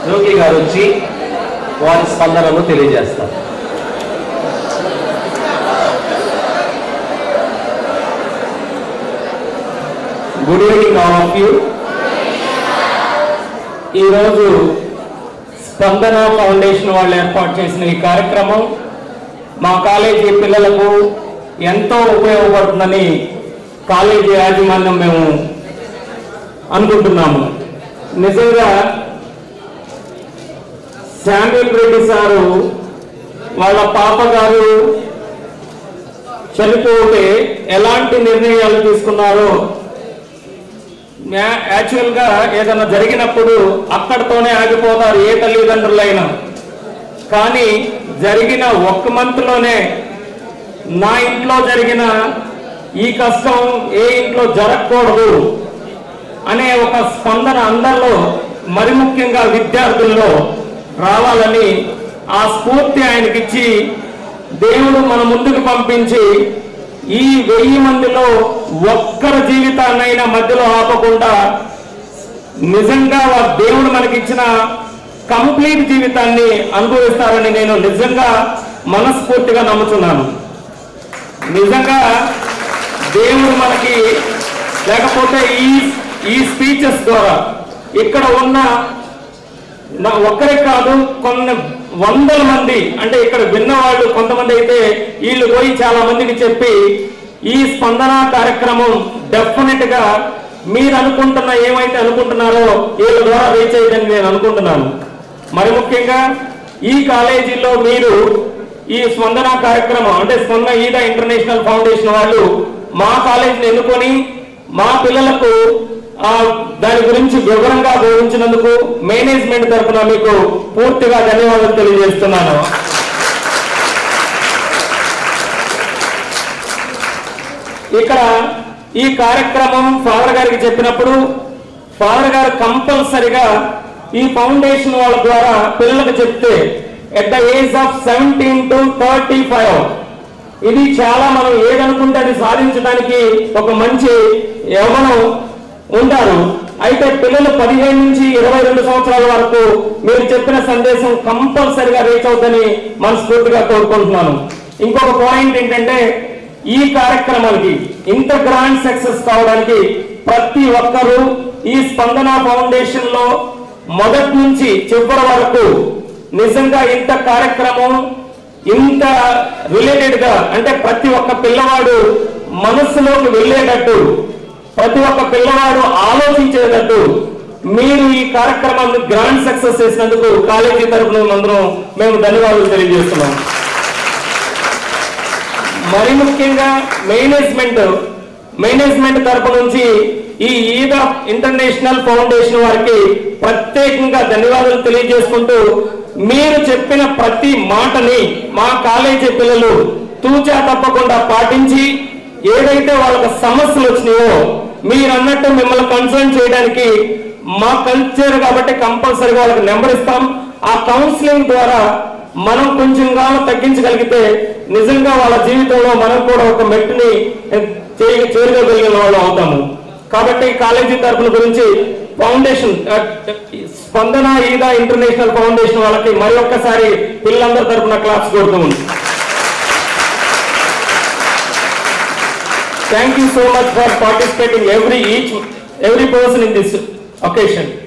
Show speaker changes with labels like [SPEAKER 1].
[SPEAKER 1] జోగి గారు వచ్చి వారి స్పందనను తెలియజేస్తారు good evening all of you ఈరోజు స్పందన ఫౌండేషన్ వాళ్ళు ఏర్పాటు చేసిన ఈ కార్యక్రమం మా కాలేజీ పిల్లలకు ఎంతో ఉపయోగపడుతుందని కాలేజీ యాజమాన్యం మేము అనుకుంటున్నాము నిజంగా శామ్యుల్ రెడ్డి సారు వాళ్ళ పాప గారు చనిపోతే ఎలాంటి నిర్ణయాలు తీసుకున్నారో యాక్చువల్ గా ఏదైనా జరిగినప్పుడు అక్కడితోనే ఆగిపోతారు ఏ తల్లిదండ్రులైనా కానీ జరిగిన ఒక్క మంత్ లోనే నా ఇంట్లో జరిగిన ఈ కష్టం ఏ ఇంట్లో జరగకూడదు అనే ఒక స్పందన అందరిలో మరి ముఖ్యంగా విద్యార్థుల్లో రావాలని ఆ స్ఫూర్తి ఆయనకిచ్చి దేవుడు మన ముందుకు పంపించి ఈ వెయ్యి మందిలో ఒక్కరి జీవితాన్నైనా మధ్యలో ఆపకుండా నిజంగా ఆ దేవుడు మనకిచ్చిన కంప్లీట్ జీవితాన్ని అనుభవిస్తారని నేను నిజంగా మనస్ఫూర్తిగా నమ్ముతున్నాను నిజంగా దేవుడు మనకి లేకపోతే ఈ ఈ స్పీచెస్ ద్వారా ఇక్కడ ఉన్న నా ఒక్కరే కాదు కొన్ని వందల మంది అంటే ఇక్కడ విన్న వాళ్ళు కొంతమంది అయితే వీళ్ళు పోయి చాలా మందికి చెప్పి ఈ స్పందన కార్యక్రమం డెఫినెట్ గా మీరు అనుకుంటున్న ఏమైతే అనుకుంటున్నారో వీళ్ళ ద్వారా రీచ్ అయ్యిందని నేను అనుకుంటున్నాను మరి ముఖ్యంగా ఈ కాలేజీలో మీరు ఈ స్పందన కార్యక్రమం అంటే స్పందన ఈద ఇంటర్నేషనల్ ఫౌండేషన్ వాళ్ళు మా కాలేజీని ఎన్నుకొని మా పిల్లలకు ఆ దాని గురించి వివరంగా బోధించినందుకు మేనేజ్మెంట్ తరఫున మీకు పూర్తిగా ధన్యవాదాలు తెలియజేస్తున్నాను ఇక్కడ ఈ కార్యక్రమం ఫాదర్ గారికి చెప్పినప్పుడు ఫాదర్ గారు కంపల్సరిగా ఈ ఫౌండేషన్ వాళ్ళ ద్వారా పిల్లలకు చెప్తే at the age of seventeen to thirty five ఇది చాలా మనం ఏదనుకుంటే అది సాధించడానికి ఒక మంచి యవనం ఉంటారు అయితే పిల్లలు పదిహేను నుంచి ఇరవై రెండు సంవత్సరాల వరకు మీరు చెప్పిన సందేశం కంపల్సరిగా రీచ్ అవుతుందని మనస్ఫూర్తిగా కోరుకుంటున్నాను ఇంకొక పాయింట్ ఏంటంటే ఈ కార్యక్రమానికి ఇంత గ్రాండ్ సక్సెస్ కావడానికి ప్రతి ఒక్కరూ ఈ స్పందన ఫౌండేషన్ లో మొదటి నుంచి చివరి వరకు నిజంగా ఇంత కార్యక్రమం ఇంత రిలేటెడ్ గా అంటే ప్రతి ఒక్క పిల్లవాడు మనస్సులోకి వెళ్ళేటట్టు ప్రతి ఒక్క పిల్లవాడు ఆలోచించేటట్టు మీరు ఈ కార్యక్రమాన్ని గ్రాండ్ సక్సెస్ చేసినందుకు కాలేజీ తరఫున అందరం మేము ధన్యవాదాలు తెలియజేస్తున్నాం మరి ముఖ్యంగా మేనేజ్మెంట్ మేనేజ్మెంట్ తరపు నుంచి ఈ ఈద ఇంటర్నేషనల్ ఫౌండేషన్ వారికి ప్రత్యేకంగా ధన్యవాదాలు తెలియజేసుకుంటూ మీరు చెప్పిన ప్రతి మాటని మా కాలేజీ పిల్లలు తూచా తప్పకుండా పాటించి ఏదైతే వాళ్ళకి సమస్యలు వచ్చినాయో మీరు అన్నట్టు మిమ్మల్ని కన్సల్ట్ చేయడానికి మా కల్చర్ కాబట్టి కంపల్సరీగా వాళ్ళకి నెంబర్ ఇస్తాం ఆ కౌన్సిలింగ్ ద్వారా మనం కొంచెం కాలం తగ్గించగలిగితే నిజంగా వాళ్ళ జీవితంలో మనం కూడా ఒక మెట్టుని చేయ చేరుకోగలిగిన వాళ్ళు అవుతాము కాబట్టి కాలేజీ తరఫున గురించి ఫౌండేషన్ ఆ, స్పందన ఈదా ఇంటర్నేషనల్ ఫౌండేషన్ వాళ్ళకి మరి ఒక్కసారి పిల్లలందరి తరఫున క్లాప్స్ కొడుతూ ఉంది thank you so much for participating every each every person in this occasion